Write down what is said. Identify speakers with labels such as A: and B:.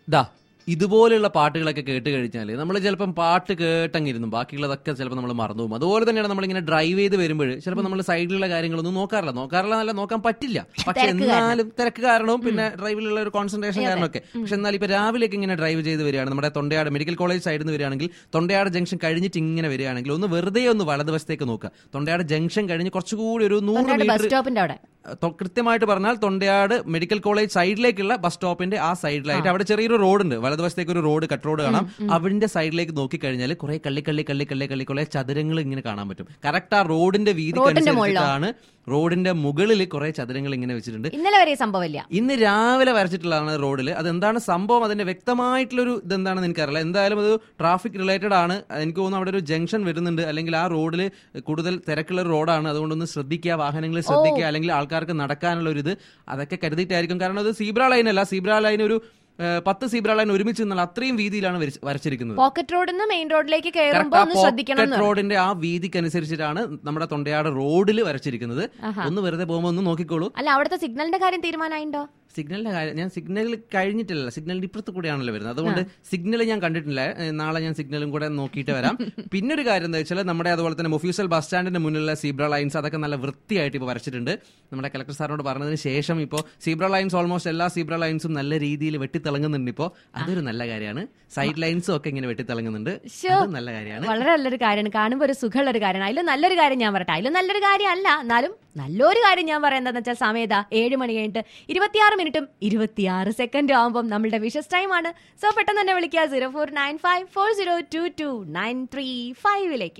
A: ദാ ഇതുപോലെയുള്ള പാട്ടുകളൊക്കെ കേട്ട് കഴിഞ്ഞാൽ നമ്മൾ ചിലപ്പം പാട്ട് കേട്ടങ്ങിരുന്നു ബാക്കിയുള്ളതൊക്കെ ചിലപ്പോൾ നമ്മൾ മറന്നു പോകും അതുപോലെ തന്നെയാണ് നമ്മളിങ്ങനെ ഡ്രൈവ് ചെയ്ത് വരുമ്പോൾ ചിലപ്പോൾ നമ്മൾ സൈഡിലുള്ള കാര്യങ്ങളൊന്നും നോക്കാറില്ല നോക്കാറില്ല എന്നല്ല നോക്കാൻ പറ്റില്ല പക്ഷെ എന്നാലും തിരക്ക് കാരണവും പിന്നെ ഡ്രൈവിലുള്ള ഒരു കോൺസെൻട്രേഷൻ കാരണമൊക്കെ പക്ഷെ എന്നാൽ ഇപ്പൊ രാവിലേക്ക് ഇങ്ങനെ ഡ്രൈവ് ചെയ്ത് വരികയാണ് നമ്മുടെ തൊണ്ടയാട് മെഡിക്കൽ കോളേജ് സൈഡിൽ നിന്ന് വരികയാണെങ്കിൽ തൊണ്ടയാട് ജംഗ്ഷൻ കഴിഞ്ഞിട്ട് ഇങ്ങനെ വരികയാണെങ്കിൽ ഒന്ന് വെറുതെ ഒന്ന് വലതുവശത്തേക്ക് നോക്കുക തൊണ്ടയാട് ജംഗ്ഷൻ കഴിഞ്ഞ് കുറച്ചുകൂടി ഒരു നൂറ്
B: ബസ്
A: മീറ്റർ
B: സ്റ്റോപ്പിന്റെ അവിടെ
A: തൊ- കൃത്യമായിട്ട് പറഞ്ഞാൽ തൊണ്ടയാട് മെഡിക്കൽ കോളേജ് സൈഡിലേക്കുള്ള ബസ് സ്റ്റോപ്പിന്റെ ആ സൈഡിലായിട്ട് അവിടെ ചെറിയൊരു റോഡ് ഉണ്ട് വലതുവശത്തേക്ക് ഒരു റോഡ് കട്ട് റോഡ് കാണാം അതിന്റെ സൈഡിലേക്ക് നോക്കിക്കഴിഞ്ഞാൽ കുറെ കള്ളി കള്ളി കള്ളി കള്ളി കള്ളി കുറെ ചതുരങ്ങൾ ഇങ്ങനെ കാണാൻ പറ്റും കറക്റ്റ് ആ റോഡിന്റെ വീതി
B: റോഡിന്റെ മുകളിലോ?
A: അനുസരിച്ചിട്ടാണ് റോഡിന്റെ മുകളിൽ കുറെ ചതുരങ്ങൾ ഇങ്ങനെ വെച്ചിട്ടുണ്ട്
B: ഇന്നലെ വരെ ഈ സംഭവമില്ല
A: ഇന്ന് രാവിലെ വരച്ചിട്ടുള്ളതാണ് റോഡിൽ അതെന്താണ് സംഭവം അതിന്റെ വ്യക്തമായിട്ടുള്ളൊരു ഇതെന്താണെന്ന് എനിക്കറിയില്ല എന്തായാലും അത് ട്രാഫിക് റിലേറ്റഡ് ആണ് എനിക്ക് തോന്നുന്നു അവിടെ ഒരു ജംഗ്ഷൻ വരുന്നുണ്ട് അല്ലെങ്കിൽ ആ റോഡിൽ കൂടുതൽ തിരക്കുള്ള ഒരു റോഡാണ് അതുകൊണ്ടൊന്ന് ശ്രദ്ധിക്കുക വാഹനങ്ങൾ ശ്രദ്ധിക്കുക അല്ലെങ്കിൽ ആൾക്കാർക്ക് നടക്കാനുള്ള ഒരു ഇത് അതൊക്കെ കരുതിയിട്ടായിരിക്കും കാരണം അത് സീബ്ര ലൈൻ അല്ല സീബ്ര ലൈൻ ഒരു ഏഹ്, പത്ത് സീബ്ര ലൈൻ ഒരുമിച്ച് നിന്നാൽ അത്രയും വീതിയിലാണ് വരച്ച്- വരച്ചിരിക്കുന്നത്
B: പോക്കറ്റ് റോഡിൽ നിന്ന് മെയിൻ റോഡിലേക്ക് കയറുമ്പോ
A: കറക്റ്റ് ആ
B: ഒന്ന് ശ്രദ്ധിക്കണം
A: പോക്കറ്റ് റോഡിന്റെ ആ വീതിക്ക് അനുസരിച്ചിട്ടാണ് നമ്മുടെ തൊണ്ടയാട് റോഡിൽ വരച്ചിരിക്കുന്നത് ഒന്ന് വെറുതെ പോകുമ്പോൾ ഒന്ന് നോക്കിക്കോളൂ
B: അല്ല അവിടുത്തെ സിഗ്നലിന്റെ കാര്യം തീരുമാനമായിണ്ടോ
A: സിഗ്നലിന്റെ കാര്യം ഞാൻ സിഗ്നൽ കഴിഞ്ഞിട്ടില്ല സിഗ്നലിന്റെ ഇപ്പുറത്ത് കൂടെയാണല്ലോ വരുന്നത് അതുകൊണ്ട് സിഗ്നൽ ഞാൻ കണ്ടിട്ടില്ല ഏ, നാളെ ഞാൻ സിഗ്നലും കൂടെ നോക്കിയിട്ട് വരാം പിന്നെ ഒരു കാര്യം എന്താ വെച്ചാൽ നമ്മുടെ അതുപോലെ തന്നെ മൊഫ്യൂസൽ ബസ് സ്റ്റാൻഡിന്റെ മുന്നിലുള്ള സീബ്ര ലൈൻസ് അതൊക്കെ നല്ല വൃത്തിയായിട്ട് ഇപ്പോൾ വരച്ചിട്ടുണ്ട് നമ്മുടെ കളക്ടർ സാറിനോട് പറഞ്ഞതിന് ശേഷം ഇപ്പോൾ സീബ്ര ലൈൻസ് ഓൾമോസ്റ്റ് എല്ലാ സീബ്ര ലൈൻസും നല്ല രീതിയിൽ വെട്ടിത്തിളങ്ങുന്നുണ്ട് ഇപ്പോൾ അതൊരു നല്ല കാര്യമാണ് സൈഡ് ലൈൻസും ഒക്കെ ഇങ്ങനെ വെട്ടിത്തിളങ്ങുന്നുണ്ട്
B: ശ്ശോ.
A: അത് നല്ല കാര്യമാണ്
B: വളരെ നല്ലൊരു കാര്യമാണ് കാണുമ്പോൾ ഒരു സുഖമുള്ള ഒരു കാര്യമാണ് അതിൽ നല്ലൊരു കാര്യം ഞാൻ പറയട്ടെ അതിൽ നല്ലൊരു കാര്യമല്ല എന്നാലും നല്ലൊരു കാര്യം ഞാൻ പറയാം എന്താണെന്ന് വെച്ചാൽ സമയത ഏഴ് മണി കഴിഞ്ഞിട്ട് ഇരുപത്തിയാറ് മിനിറ്റും ഇരുപത്തിയാറ് സെക്കൻഡും ആകുമ്പോൾ നമ്മളുടെ വിഷസ് ടൈം ആണ് സോ പെട്ടെന്ന് തന്നെ വിളിക്കുക zero four nine five four zero two two nine three ഫൈവിലേക്ക്